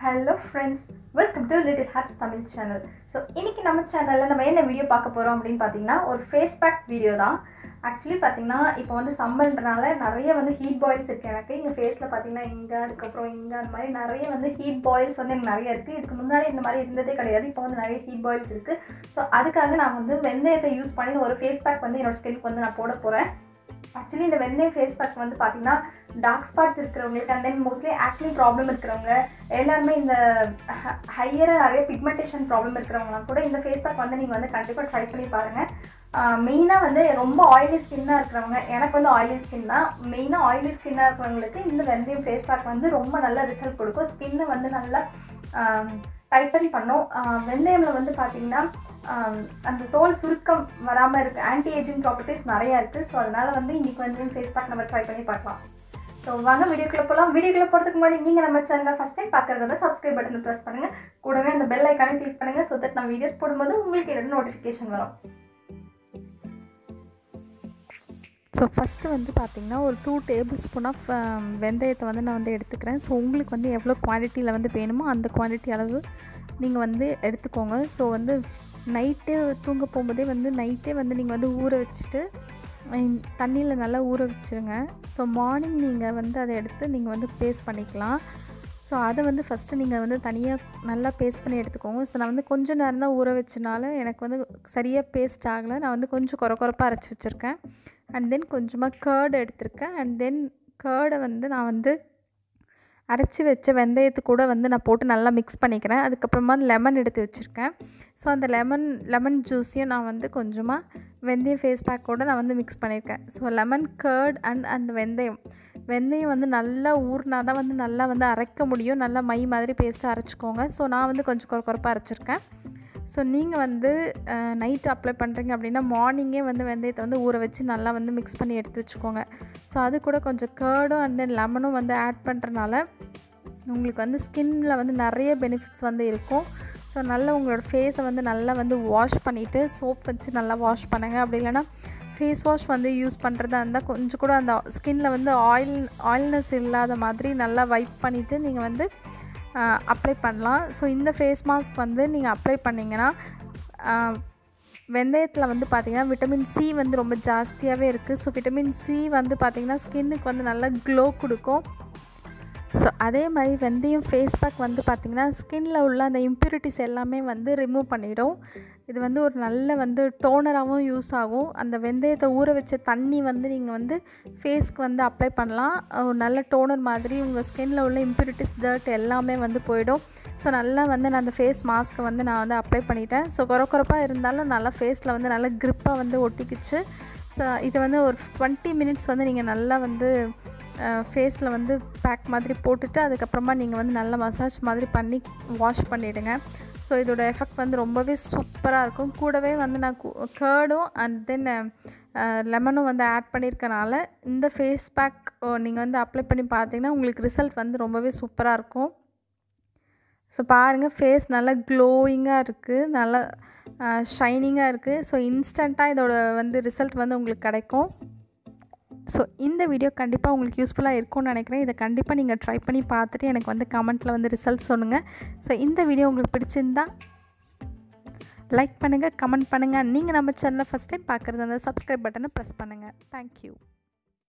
hello friends welcome to little hearts Tamil channel so இன்னைக்கு நம்ம சேனலில் நம்ம என்ன வீடியோ பார்க்க போகிறோம் அப்படின்னு பார்த்தீங்கன்னா ஒரு ஃபேஸ் பேக் வீடியோ தான் ஆக்சுவலி பார்த்தீங்கன்னா இப்போ வந்து சம்மர்ன்றனால நிறைய வந்து ஹீட் பாயில்ஸ் இருக்குது எனக்கு இங்கே ஃபேஸில் பார்த்தீங்கன்னா இங்கே அதுக்கப்புறம் இங்கே அந்த மாதிரி நிறைய வந்து ஹீட் பாயில்ஸ் வந்து எனக்கு நிறைய இருக்குது இதுக்கு முன்னாடி இந்த மாதிரி இருந்ததே கிடையாது இப்போ வந்து நிறைய ஹீட் பாயில்ஸ் இருக்குது ஸோ அதுக்காக நான் வந்து வெந்தயத்தை யூஸ் பண்ணி ஒரு ஃபேஸ் பேக் வந்து என்னோட ஸ்கின்க்கு வந்து நான் போட போகிறேன் ஆக்சுவலி இந்த வெந்தயம் ஃபேஸ் பேக் வந்து பார்த்தீங்கன்னா டார்க் ஸ்பாட்ஸ் இருக்கிறவங்களுக்கு and then mostly acne problem இருக்கிறவங்க எல்லாருமே இந்த ஹையராக நிறைய பிக்மெண்டேஷன் ப்ராப்ளம் இருக்கிறவங்களாம் கூட இந்த ஃபேஸ் பேக் வந்து நீங்கள் வந்து கண்டிப்பாக ட்ரை பண்ணி பாருங்கள் மெயினாக வந்து ரொம்ப ஆயிலி ஸ்கின்னாக இருக்கிறவங்க எனக்கு வந்து ஆயிலி ஸ்கின் தான் மெயினாக ஆயிலி ஸ்கின்னாக இருக்கிறவங்களுக்கு இந்த வெந்தயம் ஃபேஸ் பேக் வந்து ரொம்ப நல்ல ரிசல்ட் கொடுக்கும் ஸ்கின்னை வந்து நல்லா டைட்டன் பண்ணும் வெந்தயமில் வந்து பார்த்தீங்கன்னா அந்த தோல் சுருக்கம் வராமல் இருக்குது ஆன்டி ஏஜிங் ப்ராப்பர்ட்டிஸ் நிறையா இருக்குது ஸோ அதனால் வந்து இன்றைக்கி வந்து ஃபேஸ் பேக் நம்ம ட்ரை பண்ணி பார்க்கலாம் ஸோ வாங்க வீடியோக்குள்ளே போகலாம் வீடியோக்குள்ளே போகிறதுக்கு முன்னாடி நீங்கள் நம்ம சேனலில் ஃபஸ்ட் டைம் பார்க்குறத சப்ஸ்கிரைப் பட்டன் ப்ரெஸ் பண்ணுங்கள் கூடவே அந்த பெல் ஐக்கானே கிளிக் பண்ணுங்கள் ஸோ தட் நான் வீடியோஸ் போடும்போது உங்களுக்கு என்னோட நோட்டிஃபிகேஷன் வரும் ஸோ ஃபஸ்ட்டு வந்து பார்த்திங்கன்னா ஒரு டூ டேபிள் ஸ்பூன் ஆஃப் வெந்தயத்தை வந்து நான் வந்து எடுத்துக்கிறேன் ஸோ உங்களுக்கு வந்து எவ்வளோ குவான்டிட்டியில் வந்து வேணுமோ அந்த குவான்டிட்டி அளவு நீங்கள் வந்து எடுத்துக்கோங்க ஸோ வந்து நைட்டே தூங்க போகும்போதே வந்து நைட்டே வந்து நீங்கள் வந்து ஊற வச்சுட்டு தண்ணியில் நல்லா ஊற வச்சுருங்க ஸோ மார்னிங் நீங்கள் வந்து அதை எடுத்து நீங்கள் வந்து பேஸ்ட் பண்ணிக்கலாம் ஸோ அதை வந்து ஃபஸ்ட்டு நீங்கள் வந்து தனியாக நல்லா பேஸ்ட் பண்ணி எடுத்துக்கோங்க ஸோ நான் வந்து கொஞ்சம் நேரம் தான் ஊற வச்சனால எனக்கு வந்து சரியாக பேஸ்ட் ஆகலை நான் வந்து கொஞ்சம் குறை குறைப்பாக அரைச்சி வச்சுருக்கேன் அண்ட் தென் கொஞ்சமாக கேர்டு எடுத்திருக்கேன் அண்ட் தென் கேர்டை வந்து நான் வந்து அரைச்சி வச்ச வெந்தயத்து கூட வந்து நான் போட்டு நல்லா மிக்ஸ் பண்ணிக்கிறேன் அதுக்கப்புறமா லெமன் எடுத்து வச்சுருக்கேன் ஸோ அந்த லெமன் லெமன் ஜூஸையும் நான் வந்து கொஞ்சமாக வெந்தயம் ஃபேஸ் பேக்கோடு நான் வந்து மிக்ஸ் பண்ணியிருக்கேன் ஸோ லெமன் கேர்ட் அண்ட் அந்த வெந்தயம் வெந்தயம் வந்து நல்லா ஊறினா தான் வந்து நல்லா வந்து அரைக்க முடியும் நல்லா மை மாதிரி பேஸ்ட்டாக அரைச்சிக்கோங்க ஸோ நான் வந்து கொஞ்சம் குறை குறைப்பாக அரைச்சிருக்கேன் ஸோ நீங்கள் வந்து நைட்டு அப்ளை பண்ணுறீங்க அப்படின்னா மார்னிங்கே வந்து வெந்தயத்தை வந்து ஊற வச்சு நல்லா வந்து மிக்ஸ் பண்ணி எடுத்து வச்சுக்கோங்க ஸோ அது கூட கொஞ்சம் கேர்டும் அண்ட் தென் லெமனும் வந்து ஆட் பண்ணுறனால உங்களுக்கு வந்து ஸ்கின்னில் வந்து நிறைய பெனிஃபிட்ஸ் வந்து இருக்கும் ஸோ நல்லா உங்களோட ஃபேஸை வந்து நல்லா வந்து வாஷ் பண்ணிவிட்டு சோப் வச்சு நல்லா வாஷ் பண்ணுங்கள் அப்படி இல்லைனா ஃபேஸ் வாஷ் வந்து யூஸ் பண்ணுறதா இருந்தால் கொஞ்சம் கூட அந்த ஸ்கின்னில் வந்து ஆயில் ஆயில்னஸ் இல்லாத மாதிரி நல்லா வைப் பண்ணிவிட்டு நீங்கள் வந்து அப்ளை பண்ணலாம் ஸோ இந்த ஃபேஸ் மாஸ்க் வந்து நீங்கள் அப்ளை பண்ணிங்கன்னா வெந்தயத்தில் வந்து பார்த்திங்கன்னா விட்டமின் சி வந்து ரொம்ப ஜாஸ்தியாகவே இருக்குது ஸோ விட்டமின் சி வந்து பார்த்திங்கன்னா ஸ்கின்னுக்கு வந்து நல்லா க்ளோ கொடுக்கும் ஸோ அதே மாதிரி வெந்தயம் ஃபேஸ் பேக் வந்து பார்த்திங்கன்னா ஸ்கின்னில் உள்ள அந்த இம்ப்யூரிட்டிஸ் எல்லாமே வந்து ரிமூவ் பண்ணிடும் இது வந்து ஒரு நல்ல வந்து டோனராகவும் யூஸ் ஆகும் அந்த வெந்தயத்தை ஊற வச்ச தண்ணி வந்து நீங்கள் வந்து ஃபேஸ்க்கு வந்து அப்ளை பண்ணலாம் ஒரு நல்ல டோனர் மாதிரி உங்கள் ஸ்கின்னில் உள்ள இம்ப்யூரிட்டிஸ் டர்ட் எல்லாமே வந்து போயிடும் ஸோ நல்லா வந்து நான் அந்த ஃபேஸ் மாஸ்க்கை வந்து நான் வந்து அப்ளை பண்ணிட்டேன் ஸோ குறை குறைப்பாக இருந்தாலும் நல்லா ஃபேஸில் வந்து நல்லா க்ரிப்பாக வந்து ஒட்டிக்கிச்சு ஸோ இது வந்து ஒரு டுவெண்ட்டி மினிட்ஸ் வந்து நீங்கள் நல்லா வந்து ஃபேஸில் வந்து பேக் மாதிரி போட்டுட்டு அதுக்கப்புறமா நீங்கள் வந்து நல்லா மசாஜ் மாதிரி பண்ணி வாஷ் பண்ணிவிடுங்க ஸோ இதோட எஃபெக்ட் வந்து ரொம்பவே சூப்பராக இருக்கும் கூடவே வந்து நான் கேர்டும் அண்ட் தென் லெமனும் வந்து ஆட் பண்ணியிருக்கனால இந்த ஃபேஸ் பேக் நீங்கள் வந்து அப்ளை பண்ணி பார்த்தீங்கன்னா உங்களுக்கு ரிசல்ட் வந்து ரொம்பவே சூப்பராக இருக்கும் ஸோ பாருங்கள் ஃபேஸ் நல்லா க்ளோயிங்காக இருக்குது நல்லா ஷைனிங்காக இருக்குது ஸோ இன்ஸ்டண்ட்டாக இதோட வந்து ரிசல்ட் வந்து உங்களுக்கு கிடைக்கும் ஸோ இந்த வீடியோ கண்டிப்பாக உங்களுக்கு யூஸ்ஃபுல்லாக இருக்கும்னு நினைக்கிறேன் இதை கண்டிப்பாக நீங்கள் ட்ரை பண்ணி பார்த்துட்டு எனக்கு வந்து கமெண்ட்டில் வந்து ரிசல்ட் சொல்லுங்கள் ஸோ இந்த வீடியோ உங்களுக்கு பிடிச்சிருந்தா லைக் பண்ணுங்கள் கமெண்ட் பண்ணுங்கள் நீங்கள் நம்ம சேனலில் ஃபஸ்ட் டைம் பார்க்குறது அந்த சப்ஸ்கிரைப் பட்டனை ப்ரெஸ் பண்ணுங்கள் தேங்க்யூ